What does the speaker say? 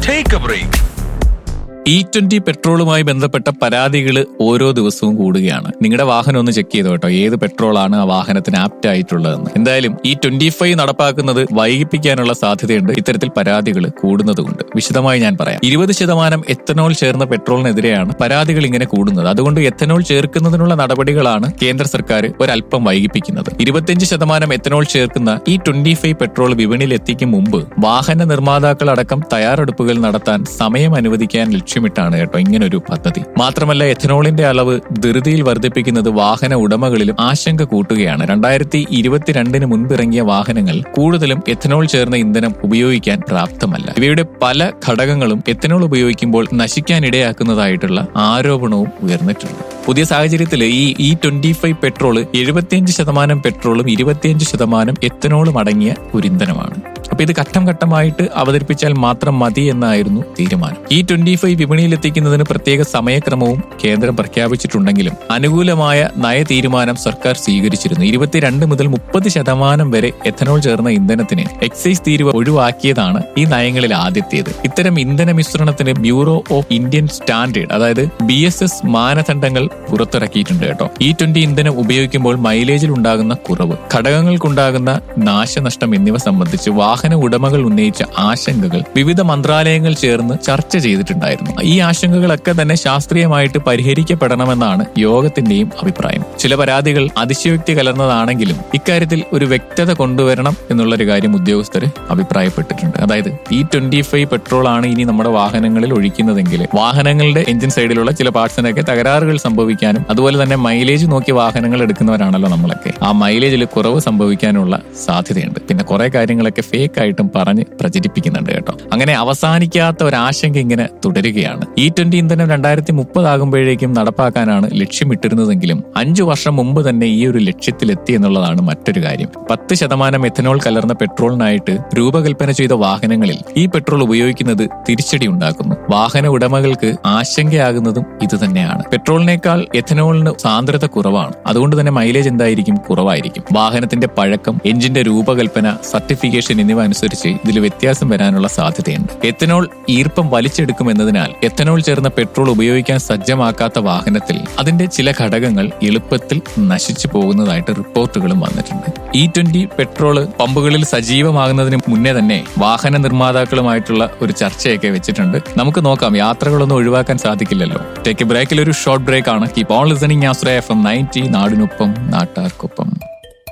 Take a break. E twenty പെട്രോളുമായി ബന്ധപ്പെട്ട പരാതികൾ ഓരോ ദിവസവും കൂടുകയാണ് നിങ്ങളുടെ വാഹനം ഒന്ന് ചെക്ക് ചെയ്തോ കേട്ടോ ഏത് പെട്രോളാണ് ആ വാഹനത്തിന് ആപ്റ്റ് ആയിട്ടുള്ളതെന്ന് എന്തായാലും ഈ ട്വന്റി ഫൈവ് നടപ്പാക്കുന്നത് വൈകിപ്പിക്കാനുള്ള സാധ്യതയുണ്ട് ഇത്തരത്തിൽ പരാതികൾ കൂടുന്നതുകൊണ്ട് വിശദമായി ഞാൻ പറയാം ഇരുപത് ശതമാനം എത്തനോൾ ചേർന്ന പെട്രോളിനെതിരെയാണ് പരാതികൾ ഇങ്ങനെ കൂടുന്നത് അതുകൊണ്ട് എത്തനോൾ ചേർക്കുന്നതിനുള്ള നടപടികളാണ് കേന്ദ്ര സർക്കാർ ഒരല്പം വൈകിപ്പിക്കുന്നത് ഇരുപത്തിയഞ്ച് ശതമാനം എത്തനോൾ ചേർക്കുന്ന ഈ ട്വന്റി ഫൈവ് പെട്രോൾ വിപണിയിൽ എത്തിക്കും മുമ്പ് വാഹന നിർമ്മാതാക്കളടക്കം തയ്യാറെടുപ്പുകൾ നടത്താൻ സമയം അനുവദിക്കാൻ ലക്ഷ്യമിട്ടാണ് കേട്ടോ ഇങ്ങനൊരു പദ്ധതി മാത്രമല്ല എഥനോളിന്റെ അളവ് ധൃതിയിൽ വർദ്ധിപ്പിക്കുന്നത് വാഹന ഉടമകളിലും ആശങ്ക കൂട്ടുകയാണ് രണ്ടായിരത്തി ഇരുപത്തിരണ്ടിന് മുൻപിറങ്ങിയ വാഹനങ്ങൾ കൂടുതലും എഥനോൾ ചേർന്ന ഇന്ധനം ഉപയോഗിക്കാൻ പ്രാപ്തമല്ല ഇവയുടെ പല ഘടകങ്ങളും എഥനോൾ ഉപയോഗിക്കുമ്പോൾ നശിക്കാനിടയാക്കുന്നതായിട്ടുള്ള ആരോപണവും ഉയർന്നിട്ടുണ്ട് പുതിയ സാഹചര്യത്തിൽ ഈ ഇ ട്വന്റി ഫൈവ് പെട്രോൾ എഴുപത്തിയഞ്ച് ശതമാനം പെട്രോളും ഇരുപത്തിയഞ്ച് ശതമാനം എത്തനോളും അടങ്ങിയ ഒരു ഇന്ധനമാണ് അപ്പൊ ഇത് ഘട്ടം ഘട്ടമായിട്ട് അവതരിപ്പിച്ചാൽ മാത്രം മതി എന്നായിരുന്നു തീരുമാനം ഈ ട്വന്റി ഫൈവ് വിപണിയിൽ എത്തിക്കുന്നതിന് പ്രത്യേക സമയക്രമവും കേന്ദ്രം പ്രഖ്യാപിച്ചിട്ടുണ്ടെങ്കിലും അനുകൂലമായ നയ തീരുമാനം സർക്കാർ സ്വീകരിച്ചിരുന്നു ഇരുപത്തിരണ്ട് മുതൽ മുപ്പത് ശതമാനം വരെ എഥനോൾ ചേർന്ന ഇന്ധനത്തിന് എക്സൈസ് തീരുവ ഒഴിവാക്കിയതാണ് ഈ നയങ്ങളിൽ ആദ്യത്തേത് ഇത്തരം ഇന്ധന മിശ്രണത്തിന് ബ്യൂറോ ഓഫ് ഇന്ത്യൻ സ്റ്റാൻഡേർഡ് അതായത് ബി എസ് എസ് മാനദണ്ഡങ്ങൾ പുറത്തിറക്കിയിട്ടുണ്ട് കേട്ടോ ഈ ട്വന്റി ഇന്ധനം ഉപയോഗിക്കുമ്പോൾ മൈലേജിൽ ഉണ്ടാകുന്ന കുറവ് ഘടകങ്ങൾക്കുണ്ടാകുന്ന നാശനഷ്ടം എന്നിവ സംബന്ധിച്ച് വാഹന ഉടമകൾ ഉന്നയിച്ച ആശങ്കകൾ വിവിധ മന്ത്രാലയങ്ങൾ ചേർന്ന് ചർച്ച ചെയ്തിട്ടുണ്ടായിരുന്നു ഈ ആശങ്കകളൊക്കെ തന്നെ ശാസ്ത്രീയമായിട്ട് പരിഹരിക്കപ്പെടണമെന്നാണ് യോഗത്തിന്റെയും അഭിപ്രായം ചില പരാതികൾ അതിശയോക്തി കലർന്നതാണെങ്കിലും ഇക്കാര്യത്തിൽ ഒരു വ്യക്തത കൊണ്ടുവരണം എന്നുള്ളൊരു കാര്യം ഉദ്യോഗസ്ഥർ അഭിപ്രായപ്പെട്ടിട്ടുണ്ട് അതായത് ഈ ട്വന്റി ഫൈവ് പെട്രോൾ ആണ് ഇനി നമ്മുടെ വാഹനങ്ങളിൽ ഒഴിക്കുന്നതെങ്കിൽ വാഹനങ്ങളുടെ എഞ്ചിൻ സൈഡിലുള്ള ചില പാർട്സിനൊക്കെ തകരാറുകൾ സംഭവിക്കാനും അതുപോലെ തന്നെ മൈലേജ് നോക്കി വാഹനങ്ങൾ എടുക്കുന്നവരാണല്ലോ നമ്മളൊക്കെ ആ മൈലേജിൽ കുറവ് സംഭവിക്കാനുള്ള സാധ്യതയുണ്ട് പിന്നെ കുറെ കാര്യങ്ങളൊക്കെ ഫേക്ക് ആയിട്ടും പറഞ്ഞ് പ്രചരിപ്പിക്കുന്നുണ്ട് കേട്ടോ അങ്ങനെ അവസാനിക്കാത്ത ഒരു ആശങ്ക ഇങ്ങനെ തുടരുകയാണ് ഇ ട്വന്റി ഇന്ധനം രണ്ടായിരത്തി മുപ്പതാകുമ്പോഴേക്കും നടപ്പാക്കാനാണ് ലക്ഷ്യമിട്ടിരുന്നതെങ്കിലും അഞ്ചു വർഷം മുമ്പ് തന്നെ ഈ ഒരു ലക്ഷ്യത്തിലെത്തി എന്നുള്ളതാണ് മറ്റൊരു കാര്യം പത്ത് ശതമാനം എഥനോൾ കലർന്ന പെട്രോളിനായിട്ട് രൂപകൽപ്പന ചെയ്ത വാഹനങ്ങളിൽ ഈ പെട്രോൾ ഉപയോഗിക്കുന്നത് തിരിച്ചടി ഉണ്ടാക്കുന്നു വാഹന ഉടമകൾക്ക് ആശങ്കയാകുന്നതും ഇത് തന്നെയാണ് പെട്രോളിനേക്കാൾ എഥനോളിന് സാന്ദ്രത കുറവാണ് അതുകൊണ്ട് തന്നെ മൈലേജ് എന്തായിരിക്കും കുറവായിരിക്കും വാഹനത്തിന്റെ പഴക്കം എഞ്ചിന്റെ രൂപകൽപ്പന സർട്ടിഫിക്കേഷൻ എന്നിവ അനുസരിച്ച് ഇതിൽ വ്യത്യാസം വരാനുള്ള സാധ്യതയുണ്ട് എത്തനോൾ ഈർപ്പം വലിച്ചെടുക്കുമെന്നതിനാൽ എത്തനോൾ ചേർന്ന പെട്രോൾ ഉപയോഗിക്കാൻ സജ്ജമാക്കാത്ത വാഹനത്തിൽ അതിന്റെ ചില ഘടകങ്ങൾ എളുപ്പത്തിൽ നശിച്ചു പോകുന്നതായിട്ട് റിപ്പോർട്ടുകളും വന്നിട്ടുണ്ട് ഇ ട്വന്റി പെട്രോള് പമ്പുകളിൽ സജീവമാകുന്നതിന് മുന്നേ തന്നെ വാഹന നിർമ്മാതാക്കളുമായിട്ടുള്ള ഒരു ചർച്ചയൊക്കെ വെച്ചിട്ടുണ്ട് നമുക്ക് നോക്കാം യാത്രകളൊന്നും ഒഴിവാക്കാൻ സാധിക്കില്ലല്ലോ ടേക്ക് ബ്രേക്കിൽ ഒരു ഷോർട്ട് ബ്രേക്ക് ആണ് keep on listening Ashraya F M ninety നാടിനൊപ്പം നാട്ടാർക്കൊപ്പം